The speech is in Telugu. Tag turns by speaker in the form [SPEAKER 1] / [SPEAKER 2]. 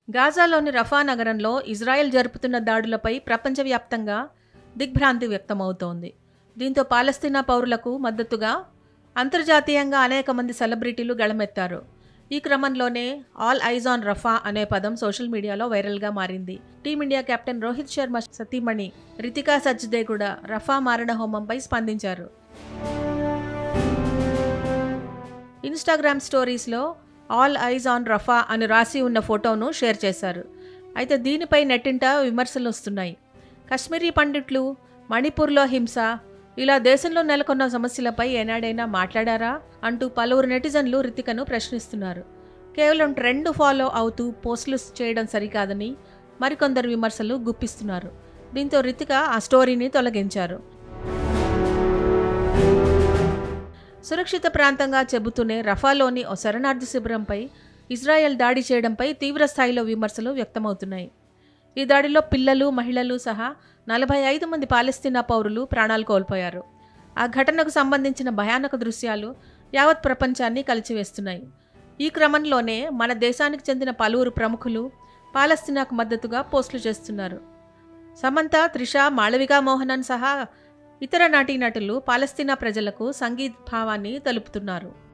[SPEAKER 1] గాజాలోని రఫా నగరంలో ఇజ్రాయెల్ జరుపుతున్న దాడులపై ప్రపంచవ్యాప్తంగా దిగ్భ్రాంతి వ్యక్తమవుతోంది దీంతో పాలస్తీనా పౌరులకు మద్దతుగా అంతర్జాతీయంగా అనేక మంది సెలబ్రిటీలు గళమెత్తారు ఈ క్రమంలోనే ఆల్ ఐజ్ ఆన్ రఫా అనే పదం సోషల్ మీడియాలో వైరల్గా మారింది టీమిండియా కెప్టెన్ రోహిత్ శర్మ సతీమణి రితికా సజ్దే కూడా రఫా మారణ హోమంపై స్పందించారు ఇన్స్టాగ్రామ్ స్టోరీస్లో ఆల్ ఐజ్ ఆన్ రఫా అని రాసి ఉన్న ఫోటోను షేర్ చేశారు అయితే దీనిపై నెట్టింట విమర్శలు వస్తున్నాయి కశ్మీరీ పండిట్లు మణిపూర్లో హింస ఇలా దేశంలో నెలకొన్న సమస్యలపై ఏనాడైనా మాట్లాడారా అంటూ పలువురు నెటిజన్లు రితికను ప్రశ్నిస్తున్నారు కేవలం ట్రెండ్ ఫాలో అవుతూ పోస్టులు చేయడం సరికాదని మరికొందరు విమర్శలు గుప్పిస్తున్నారు దీంతో రితిక ఆ స్టోరీని తొలగించారు సురక్షిత ప్రాంతంగా చెబుతూనే రఫాలోని ఓ శరణార్థి శిబిరంపై ఇజ్రాయెల్ దాడి చేయడంపై తీవ్ర స్థాయిలో విమర్శలు వ్యక్తమవుతున్నాయి ఈ దాడిలో పిల్లలు మహిళలు సహా నలభై ఐదు మంది పాలస్తీనా పౌరులు ప్రాణాలు కోల్పోయారు ఆ ఘటనకు సంబంధించిన భయానక దృశ్యాలు యావత్ ప్రపంచాన్ని కలిచివేస్తున్నాయి ఈ క్రమంలోనే మన దేశానికి చెందిన పలువురు ప్రముఖులు పాలస్తీనాకు మద్దతుగా పోస్టులు చేస్తున్నారు సమంత త్రిష మాళవికా మోహనన్ సహా ఇతర నటీనటులు పాలస్తీనా ప్రజలకు సంగీత్ భావాన్ని తెలుపుతున్నారు